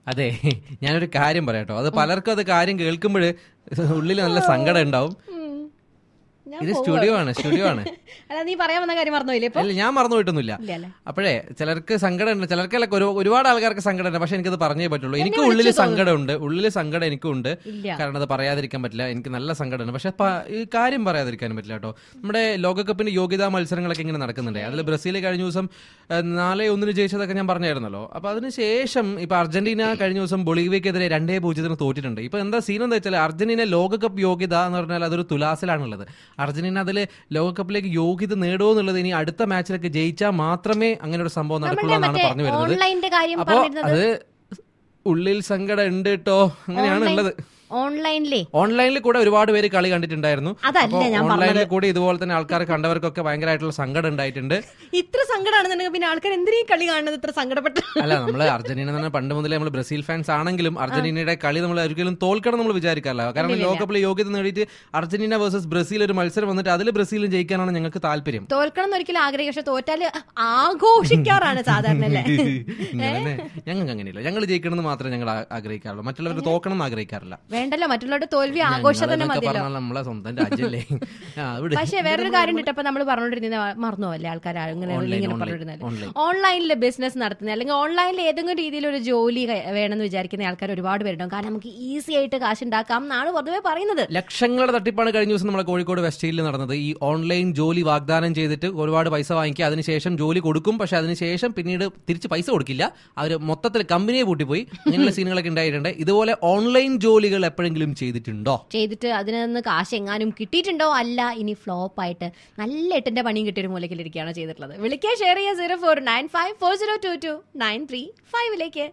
അതെ ഞാനൊരു കാര്യം പറയാട്ടോ അത് പലർക്കും അത് കാര്യം കേൾക്കുമ്പോൾ ഉള്ളിൽ നല്ല സങ്കടം ഉണ്ടാവും ഉം. ഞാൻ ഇത് പോവാ. സ്റ്റുഡിയോ ആണ് സ്റ്റുഡിയോ ആണ് അല്ല നീ പറയാൻ വന്ന കാര്യം മറന്നുപോയില്ലേ ഇപ്പൊ അല്ല ഞാൻ മറന്നു പോയിട്ടൊന്നുമില്ല ഇല്ല അല്ലേ അപ്പോഴേ ചിലർക്ക് സങ്കടമുണ്ട് ചിലർക്കല്ല ഒരു ഒരുപാട് ആൾക്കാർക്ക് സങ്കടമുണ്ട് പക്ഷെ എനിക്കത് പറഞ്ഞേ പറ്റുള്ളൂ എനിക്ക് എന്നെ ഉള്ളിൽ വിളിച്ചു സങ്കടമുണ്ട് ഉള്ളിൽ സങ്കടം എനിക്കും ഉണ്ട് ഇല്ല കാരണം അത് പറയാതിരിക്കാൻ പറ്റില്ല എനിക്ക് നല്ല സങ്കടമാണ് പക്ഷെ പ- ഈ കാര്യം പറയാതിരിക്കാനും പറ്റില്ല കേട്ടോ നമ്മുടെ ലോകകപ്പിന്റെ യോഗ്യതാ മത്സരങ്ങളൊക്കെ ഇങ്ങനെ നടക്കുന്നുണ്ട് അതിൽ ബ്രസീൽ കഴിഞ്ഞ ദിവസം ഏഹ്, നാല് ഒന്നിന് ജയിച്ചതൊക്കെ ഞാൻ പറഞ്ഞായിരുന്നല്ലോ അപ്പൊ അതിനുശേഷം ഇപ്പൊ അർജന്റീന കഴിഞ്ഞ ദിവസം ബൊളീവിയക്കെതിരെ രണ്ടേ പൂജ്യത്തിന് തോറ്റിട്ടുണ്ട് ഇപ്പൊ എന്താ സീൻ എന്താ വെച്ചാൽ അർജന്റീന ലോകകപ്പ് യോഗ്യത എന്ന് പറഞ്ഞാൽ അതൊരു തുലാസിലാണുള്ളത് അർജന്റീന അതിൽ ലോകകപ്പിലേക്ക് യോഗ്യത നേടുമോ എന്നുള്ളത് ഇനി അടുത്ത മാച്ചിലൊക്കെ ജയിച്ചാൽ മാത്രമേ അങ്ങനെ ഒരു സംഭവം നടക്കുള്ളൂ നമ്മളുടെ എന്നാണ് മറ്റേ പറഞ്ഞു വരുന്നത് ഓൺലൈനിന്റെ കാര്യം അപ്പോ പറഞ്ഞിരുന്നത് അത് ഉള്ളിൽ സങ്കടം ഉണ്ട് കേട്ടോ അങ്ങനെയാണ് ഓൺലൈൻ- ഉള്ളത് ഓൺലൈനിലേ ഓൺലൈനിൽ കൂടെ ഒരുപാട് പേര് കളി കണ്ടിട്ടുണ്ടായിരുന്നു അതല്ല അപ്പോ ഞാൻ ഓൺലൈനിൽ പറഞ്ഞത് കൂടി ഇതുപോലെ തന്നെ ആൾക്കാർ കണ്ടവർക്കൊക്കെ ഭയങ്കരമായിട്ടുള്ള സങ്കടം ഉണ്ടായിട്ടുണ്ട് ഇത്ര സങ്കടമാണെന്നുണ്ടെങ്കിൽ പിന്നെ ആൾക്കാർ എന്തിനാ ഈ കളി കാണുന്നത് ഇത്ര സങ്കടപ്പെട്ട് അല്ല നമ്മൾ അർജന്റീന എന്ന് പറഞ്ഞാൽ പണ്ട് മുതലേ നമ്മൾ ബ്രസീൽ ഫാൻസ് ആണെങ്കിലും അർജന്റീനയുടെ കളി നമ്മൾ ഒരിക്കലും തോൽക്കണം നമ്മൾ വിചാരിക്കാറില്ല കാരണം ലോകകപ്പിൽ യോഗ്യത നേടിയിട്ട് അർജന്റീന വേഴ്സസ് ബ്രസീൽ ഒരു മത്സരം വന്നിട്ട് അതിൽ ബ്രസീലും ജയിക്കാനാണ് ഞങ്ങൾക്ക് താല്പര്യം തോൽക്കണം എന്ന് ഒരിക്കലും ആഗ്രഹിക്കും പക്ഷെ തോറ്റാല് ആഘോഷിക്കാറാണ് സാധാരണ അല്ലേ ഇങ്ങനെ ഞങ്ങൾക്ക് അങ്ങനെയില്ല ഞങ്ങൾ ജയിക്കണം എന്ന് മാത്രമേ ഞങ്ങൾ ആ- ആഗ്രഹിക്കാറുള്ളൂ മറ്റുള്ളവർ തോക്കണം എന്ന് ആഗ്രഹിക്കാറില്ല വേണ്ടല്ലോ മറ്റുള്ളവരുടെ തോൽവി ആഘോഷം തന്നെ ഞങ്ങളെന്നൊക്കെ മതിയല്ലോ പറഞ്ഞാൽ നമ്മളെ സ്വന്തം രാജ്യമല്ലേ ആ, ഇവിടെ പക്ഷെ വേറൊരു കാര്യം ഇട്ടപ്പോ നമ്മൾ പറഞ്ഞോണ്ടിരുന്നത് മറന്നുപോല്ലേ ആൾക്കാർ അങ്ങനെ ഓൺലൈൻ, ഇങ്ങനെ ഓൺലൈൻ, പറഞ്ഞിരുന്നത് ഓൺലൈൻ. ഓൺലൈനിൽ ബിസിനസ് നടത്തുന്ന അല്ലെങ്കിൽ ഓൺലൈനിൽ ഏതെങ്കിലും രീതിയിൽ ഒരു ജോലി ക- വേണമെന്ന് വിചാരിക്കുന്ന ആൾക്കാർ ഒരുപാട് പേരുണ്ടാവും കാരണം നമുക്ക് ഈസി ആയിട്ട് കാശ് ഉണ്ടാക്കാം എന്നാണ് പൊതുവെ പറയുന്നത് ലക്ഷങ്ങളുടെ തട്ടിപ്പാണ് കഴിഞ്ഞ ദിവസം നമ്മളെ കോഴിക്കോട് വെസ്റ്റ് ഹില്ലിൽ നടന്നത് ഈ ഓൺലൈൻ ജോലി വാഗ്ദാനം ചെയ്തിട്ട് ഒരുപാട് പൈസ വാങ്ങിക്കുക അതിനുശേഷം ജോലി കൊടുക്കും പക്ഷെ അതിനുശേഷം പിന്നീട് തിരിച്ച് പൈസ കൊടുക്കില്ല അവർ മൊത്തത്തിൽ കമ്പനിയെ പൂട്ടിപ്പോയി അങ്ങനെയുള്ള സീനുകളൊക്കെ ഉണ്ടായിട്ടുണ്ട് ഇതുപോലെ ഓൺലൈൻ ജോലികൾ എപ്പോഴെങ്കിലും ചെയ്തിട്ടുണ്ടോ ചെയ്തിട്ട് അതിൽ നിന്ന് കാശ് എങ്ങാനും കിട്ടിയിട്ടുണ്ടോ അല്ല ഇനി ഫ്ലോപ്പ് ആയിട്ട് നല്ല എട്ടിന്റെ പണിയും കിട്ടിയൊരു മൂലക്കിലിരിക്കുകയാണോ ചെയ്തിട്ടുള്ളത് വിളിക്കുക ഷെയർ ചെയ്യുക zero four nine five four zero two two nine three ഫൈവിലേക്ക്